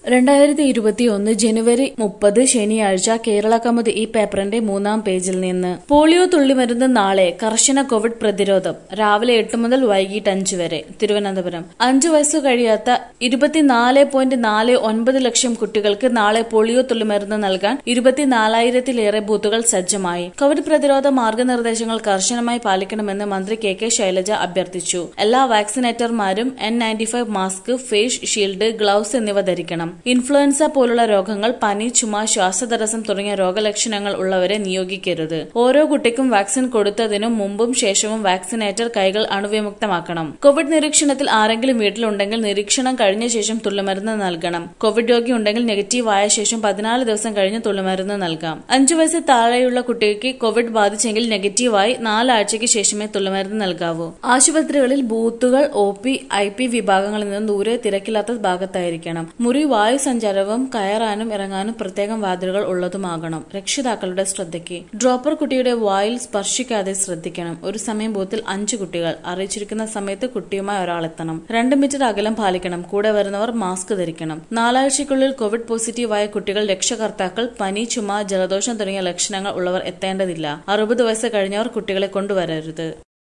രണ്ടായിരത്തി ഇരുപത്തിയൊന്ന് ജനുവരി മുപ്പത് ശനിയാഴ്ച കേരള കമുദ് ഈ പേപ്പറിന്റെ മൂന്നാം പേജിൽ നിന്ന് പോളിയോ തുള്ളിമരുന്ന് നാളെ കർശന കോവിഡ് പ്രതിരോധം രാവിലെ എട്ട് മുതൽ വൈകിട്ട് അഞ്ച് വരെ തിരുവനന്തപുരം അഞ്ചു വയസ്സു കഴിയാത്ത ഇരുപത്തിനാല് പോയിന്റ് നാല് ഒൻപത് ലക്ഷം കുട്ടികൾക്ക് നാളെ പോളിയോ തുള്ളിമരുന്ന് നൽകാൻ ഇരുപത്തിനാലായിരത്തിലേറെ ബൂത്തുകൾ സജ്ജമായി കോവിഡ് പ്രതിരോധ മാർഗനിർദ്ദേശങ്ങൾ കർശനമായി പാലിക്കണമെന്ന് മന്ത്രി കെ കെ ശൈലജ അഭ്യർത്ഥിച്ചു എല്ലാ വാക്സിനേറ്റർമാരും N ninety five mask face shield gloves എന്നിവ ധരിക്കണം ഇൻഫ്ലുവൻസ പോലുള്ള രോഗങ്ങൾ പനി ചുമ ശ്വാസതടസ്സം തുടങ്ങിയ രോഗലക്ഷണങ്ങൾ ഉള്ളവരെ നിയോഗിക്കരുത് ഓരോ കുട്ടിക്കും വാക്സിൻ കൊടുത്തതിനും മുമ്പും ശേഷവും വാക്സിനേറ്റർ കൈകൾ അണുവിമുക്തമാക്കണം കോവിഡ് നിരീക്ഷണത്തിൽ ആരെങ്കിലും വീട്ടിലുണ്ടെങ്കിൽ നിരീക്ഷണം കഴിഞ്ഞ ശേഷം തുള്ളിമരുന്ന് നൽകണം കോവിഡ് രോഗി ഉണ്ടെങ്കിൽ നെഗറ്റീവ് ആയ ശേഷം പതിനാല് ദിവസം കഴിഞ്ഞ് തുള്ളിമരുന്ന് നൽകാം അഞ്ചു വയസ്സ് താഴെയുള്ള കുട്ടിക്ക് കോവിഡ് ബാധിച്ചെങ്കിൽ നെഗറ്റീവായി നാലാഴ്ചയ്ക്ക് ശേഷമേ തുള്ളിമരുന്ന് നൽകാവൂ ആശുപത്രികളിൽ ബൂത്തുകൾ ഒ പി ഐ പി വിഭാഗങ്ങളിൽ നിന്ന് ദൂരെ തിരക്കില്ലാത്ത ഭാഗത്തായിരിക്കണം മുറി വായു സഞ്ചാരവും കയറാനും ഇറങ്ങാനും പ്രത്യേകം വാതിലുകൾ ഉള്ളതുമാകണം രക്ഷിതാക്കളുടെ ശ്രദ്ധയ്ക്ക് ഡ്രോപ്പർ കുട്ടിയുടെ വായിൽ സ്പർശിക്കാതെ ശ്രദ്ധിക്കണം ഒരു സമയം ബൂത്തിൽ അഞ്ചു കുട്ടികൾ അറിയിച്ചിരിക്കുന്ന സമയത്ത് കുട്ടിയുമായി ഒരാളെത്തണം രണ്ട് മീറ്റർ അകലം പാലിക്കണം കൂടെ വരുന്നവർ മാസ്ക് ധരിക്കണം നാലാഴ്ചയ്ക്കുള്ളിൽ കോവിഡ് പോസിറ്റീവായ കുട്ടികൾ രക്ഷകർത്താക്കൾ പനി ചുമ ജലദോഷം തുടങ്ങിയ ലക്ഷണങ്ങൾ ഉള്ളവർ എത്തേണ്ടതില്ല അറുപത് വയസ്സ് കഴിഞ്ഞവർ കുട്ടികളെ കൊണ്ടുവരരുത്